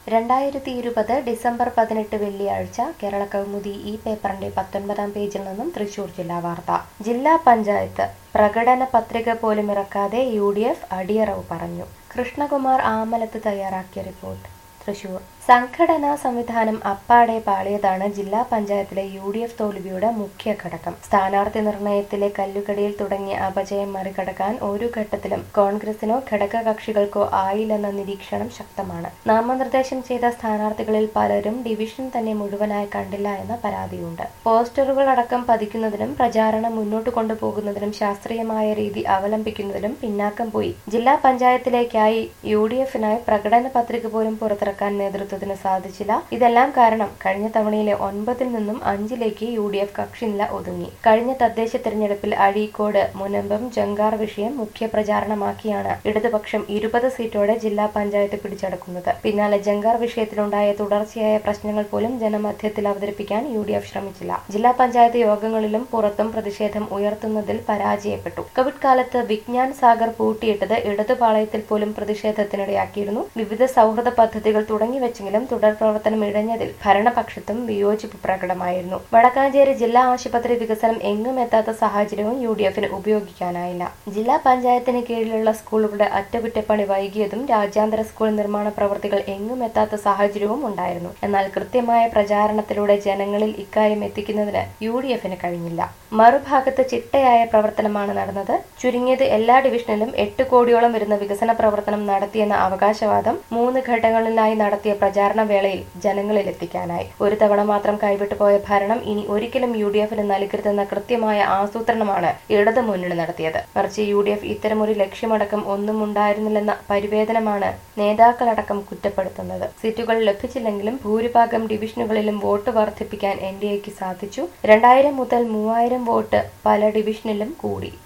രണ്ടായിരത്തി ഇരുപത് ഡിസംബർ പതിനെട്ട് വെള്ളിയാഴ്ച കേരള കൗമുദി ഈ പേപ്പറിന്റെ പത്തൊൻപതാം പേജിൽ നിന്നും തൃശൂർ ജില്ലാ വാർത്ത ജില്ലാ പഞ്ചായത്ത് പ്രകടന പത്രിക പോലും ഇറക്കാതെ യു ഡി എഫ് അടിയറവ് പറഞ്ഞു കൃഷ്ണകുമാർ ആമലത്ത് തയ്യാറാക്കിയ റിപ്പോർട്ട് തൃശൂർ സംഘടനാ സംവിധാനം അപ്പാടെ പാളിയതാണ് ജില്ലാ പഞ്ചായത്തിലെ യു ഡി എഫ് തോൽവിയുടെ മുഖ്യ ഘടകം സ്ഥാനാർത്ഥി നിർണയത്തിലെ കല്ലുകടിയിൽ തുടങ്ങിയ അപജയം മറികടക്കാൻ ഒരു ഘട്ടത്തിലും കോൺഗ്രസിനോ ഘടകകക്ഷികൾക്കോ ആയില്ലെന്ന നിരീക്ഷണം ശക്തമാണ് നാമനിർദ്ദേശം ചെയ്ത സ്ഥാനാർത്ഥികളിൽ പലരും ഡിവിഷൻ തന്നെ മുഴുവനായി കണ്ടില്ല എന്ന പരാതിയുണ്ട് പോസ്റ്ററുകൾ അടക്കം പതിക്കുന്നതിനും പ്രചാരണം മുന്നോട്ട് കൊണ്ടുപോകുന്നതിനും ശാസ്ത്രീയമായ രീതി അവലംബിക്കുന്നതിലും പിന്നാക്കം പോയി ജില്ലാ പഞ്ചായത്തിലേക്കായി യു ഡി എഫിനായി പ്രകടന പത്രിക പോലും പുറത്തിറക്കാൻ നേതൃത്വത്തിന് സാധിച്ചില്ല ഇതെല്ലാം കാരണം കഴിഞ്ഞ തവണയിലെ ഒൻപതിൽ നിന്നും അഞ്ചിലേക്ക് യു ഡി എഫ് കക്ഷിനില ഒതുങ്ങി കഴിഞ്ഞ തദ്ദേശ തെരഞ്ഞെടുപ്പിൽ അഴീക്കോട് മുനമ്പം ജങ്കാർ വിഷയം മുഖ്യ പ്രചാരണമാക്കിയാണ് ഇടതുപക്ഷം ഇരുപത് സീറ്റോടെ ജില്ലാ പഞ്ചായത്ത് പിടിച്ചടക്കുന്നത് പിന്നാലെ ജങ്കാർ വിഷയത്തിലുണ്ടായ തുടർച്ചയായ പ്രശ്നങ്ങൾ പോലും ജനമധ്യത്തിൽ അവതരിപ്പിക്കാൻ യു ഡി എഫ് ശ്രമിച്ചില്ല ജില്ലാ പഞ്ചായത്ത് യോഗങ്ങളിലും പുറത്തും പ്രതിഷേധം ഉയർത്തുന്നതിൽ പരാജയപ്പെട്ടു കോവിഡ് കാലത്ത് വിജ്ഞാൻ സാഗർ പൂട്ടിയിട്ടത് ഇടതുപാളയത്തിൽ പോലും പ്രതിഷേധത്തിനിടയാക്കിയിരുന്നു വിവിധ സൗഹൃദ പദ്ധതികൾ തുടങ്ങിവെച്ചെങ്കിലും തുടർ പ്രവർത്തനം ഇഴഞ്ഞതിൽ ഭരണപക്ഷത്തും വിയോജിപ്പ് പ്രകടമായിരുന്നു വടക്കാഞ്ചേരി ജില്ലാ ആശുപത്രി വികസനം എങ്ങും എത്താത്ത സാഹചര്യവും യു ഡി എഫിന് ഉപയോഗിക്കാനായില്ല ജില്ലാ പഞ്ചായത്തിന് കീഴിലുള്ള സ്കൂളുകളുടെ അറ്റകുറ്റപ്പണി വൈകിയതും രാജ്യാന്തര സ്കൂൾ നിർമ്മാണ പ്രവൃത്തികൾ എങ്ങും എത്താത്ത സാഹചര്യവും ഉണ്ടായിരുന്നു എന്നാൽ കൃത്യമായ പ്രചാരണത്തിലൂടെ ജനങ്ങളിൽ ഇക്കാര്യം എത്തിക്കുന്നതിന് യു ഡി എഫിന് കഴിഞ്ഞില്ല മറുഭാഗത്ത് ചിട്ടയായ പ്രവർത്തനമാണ് നടന്നത് ചുരുങ്ങിയത് എല്ലാ ഡിവിഷനിലും എട്ട് കോടിയോളം വരുന്ന വികസന പ്രവർത്തനം നടത്തിയെന്ന അവകാശവാദം മൂന്ന് ഘട്ടങ്ങളിലായി നടത്തിയ പ്രചാരണ വേളയിൽ ജനങ്ങളിൽ എത്തിക്കാനായി ഒരു തവണ മാത്രം കൈവിട്ടു പോയ ഭരണം ഇനി ഒരിക്കലും യു ഡി എഫിന് നൽകരുതെന്ന കൃത്യമായ ആസൂത്രണമാണ് ഇടതു മുന്നണി നടത്തിയത് മറിച്ച് യു ഡി എഫ് ഇത്തരമൊരു ലക്ഷ്യമടക്കം ഒന്നും ഉണ്ടായിരുന്നില്ലെന്ന പരിവേദനമാണ് നേതാക്കളടക്കം കുറ്റപ്പെടുത്തുന്നത് സീറ്റുകൾ ലഭിച്ചില്ലെങ്കിലും ഭൂരിഭാഗം ഡിവിഷനുകളിലും വോട്ട് വർദ്ധിപ്പിക്കാൻ എൻ ഡി എക്ക് സാധിച്ചു രണ്ടായിരം മുതൽ മൂവായിരം വോട്ട് പല ഡിവിഷനിലും കൂടി